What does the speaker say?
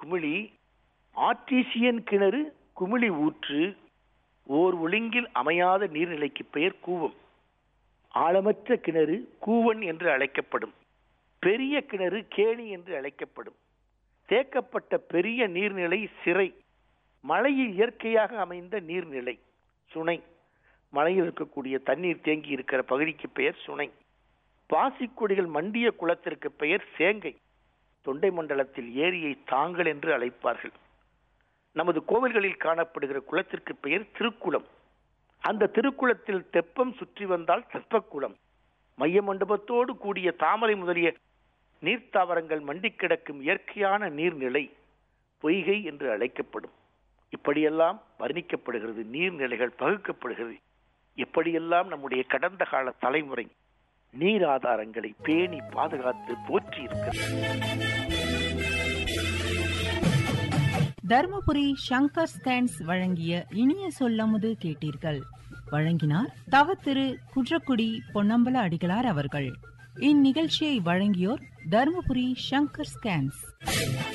குமிழி ஆர்டீசியன் கிணறு குமிழி ஊற்று ஓர் ஒழுங்கில் அமையாத நீர்நிலைக்கு பெயர் கூவம் ஆழமற்ற கிணறு கூவன் என்று அழைக்கப்படும் பெரிய கிணறு கேணி என்று அழைக்கப்படும் தேக்கப்பட்ட பெரிய நீர்நிலை சிறை மழையில் இயற்கையாக அமைந்த நீர்நிலை சுனை மழையில் இருக்கக்கூடிய தண்ணீர் தேங்கி இருக்கிற பகுதிக்கு பெயர் சுனை பாசிக்கொடிகள் மண்டிய குளத்திற்கு பெயர் சேங்கை தொண்டை மண்டலத்தில் ஏரியை தாங்கள் என்று அழைப்பார்கள் நமது கோவில்களில் காணப்படுகிற குளத்திற்கு பெயர் திருக்குளம் அந்த திருக்குளத்தில் தெப்பம் சுற்றி வந்தால் தெப்பக்குளம் மைய மண்டபத்தோடு கூடிய தாமரை முதலிய நீர்த்தாவரங்கள் மண்டி கிடக்கும் இயற்கையான நீர்நிலை பொய்கை என்று அழைக்கப்படும் இப்படியெல்லாம் வர்ணிக்கப்படுகிறது நீர்நிலைகள் பகுக்கப்படுகிறது இப்படியெல்லாம் நம்முடைய கடந்த கால தலைமுறை நீர் ஆதாரங்களை பேணி பாதுகாத்து போற்றி இருக்கிறது தர்மபுரி சங்கர் ஸ்கேன்ஸ் வழங்கிய இனிய சொல்லமுது கேட்டீர்கள் வழங்கினார் தவ திரு குன்றக்குடி பொன்னம்பல அடிகளார் அவர்கள் இந்நிகழ்ச்சியை வழங்கியோர் தர்மபுரி சங்கர் ஸ்கேன்ஸ்